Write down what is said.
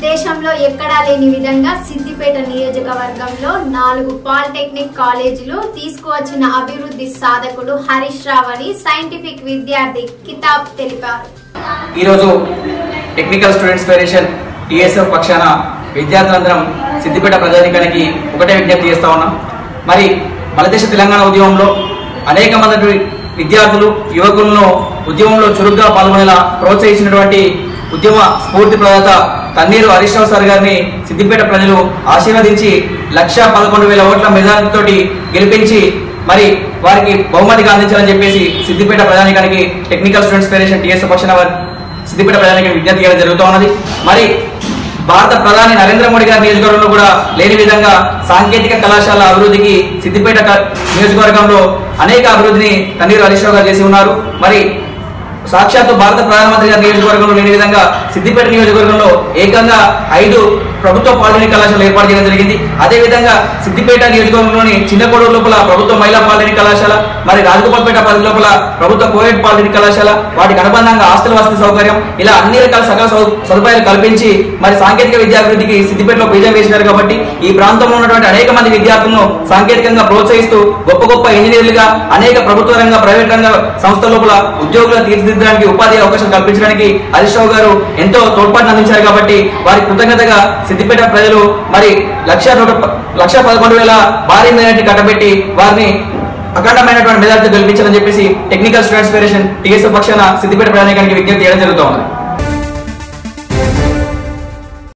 దేశంలో ఎక్కడా లేని విధంగా సిద్దిపేట నియోజకవర్గంలో నాలుగు పాలిటెక్నిక్ కాలేజీలు తీసుకువచ్చిన అభివృద్ధి సాధకుడు హరీష్ రావు అని సైంటిఫిక్ విద్యార్థి కితాబ్ తెలిపారు ఈరోజు టెక్నికల్ స్టూడెంట్స్ ఫెడరేషన్ టీఎస్ఎఫ్ పక్షాన విద్యార్థులందరం సిద్దిపేట ప్రజానికానికి ఒకటే విజ్ఞప్తి చేస్తా ఉన్నాం మరి మలదేశ తెలంగాణ ఉద్యమంలో అనేక మంది విద్యార్థులు యువకులను ఉద్యమంలో చురుగ్గా పాల్గొనేలా ప్రోత్సహించినటువంటి ఉద్యమ స్ఫూర్తి ప్రదాత తన్నీరు హరీష్ రావు సార్ గారిని సిద్దిపేట ప్రజలు ఆశీర్వదించి లక్ష పదకొండు వేల ఓట్ల మెజారిటీతో గెలిపించి మరి వారికి బహుమతిగా అందించాలని చెప్పేసి సిద్దిపేట ప్రజానికానికి టెక్నికల్ స్టూడెంట్స్ ఫెడరేషన్ టీఎస్ పక్షాన వారి సిద్దిపేట ప్రజానికి విజ్ఞప్తి చేయడం జరుగుతూ ఉన్నది మరి భారత ప్రధాని నరేంద్ర మోడీ గారి నియోజకవర్గంలో కూడా లేని విధంగా సాంకేతిక కళాశాల అభివృద్ధికి సిద్దిపేట క- నియోజకవర్గంలో అనేక అభివృద్ధిని తన్నీరు హరీష్ రావు గారు చేసి ఉన్నారు మరి సాక్షాత్తు భారత ప్రధానమంత్రి గారి నియోజకవర్గంలో లేని విధంగా సిద్దిపేట నియోజకవర్గంలో ఏకంగా ఐదు ప్రభుత్వ పాలిటెక్నిక్ కళాశాలలు ఏర్పాటు చేయడం జరిగింది అదే విధంగా సిద్దిపేట నియోజకవర్గంలోని చిన్నకోడూరు లోపల ప్రభుత్వ మహిళా పాలిటెక్నిక్ కళాశాల మరి రాజగోపాల్పేట పరిధి లోపల ప్రభుత్వ కోవిడ్ పాలిటెక్నిక్ కళాశాల వాటికి అనుబంధంగా హాస్టల్ వసతి సౌకర్యం ఇలా అన్ని రకాల సకల సౌ- సదుపాయాలు కల్పించి మరి సాంకేతిక విద్యాభివృద్ధికి సిద్దిపేటలో బీజం వేసినారు కాబట్టి ఈ ప్రాంతంలో ఉన్నటువంటి అనేక మంది విద్యార్థులను సాంకేతికంగా ప్రోత్సహిస్తూ గొప్ప గొప్ప ఇంజనీర్లుగా అనేక ప్రభుత్వ రంగ ప్రైవేట్ రంగ సంస్థల లోపల ఉద్యోగులు తీర్చిదిద్దడానికి ఉపాధి అవకాశం కల్పించడానికి హరీష్ రావు గారు ఎంతో తోడ్పాటును అందించారు కాబట్టి వారి కృతజ్ఞతగా సిద్దిపేట ప్రజలు మరి లక్ష నూట ప- లక్ష పదకొండు వేల భారీ మెజార్టీ కట్టబెట్టి వారిని అఖండమైనటువంటి మెజార్టీ గెలిపించాలని చెప్పేసి టెక్నికల్ స్టూడెంట్స్ ఫెడరేషన్ టీఎస్ పక్షాన సిద్దిపేట ప్రజానికానికి విజ్ఞప్తి చేయడం జరుగుతూ ఉంది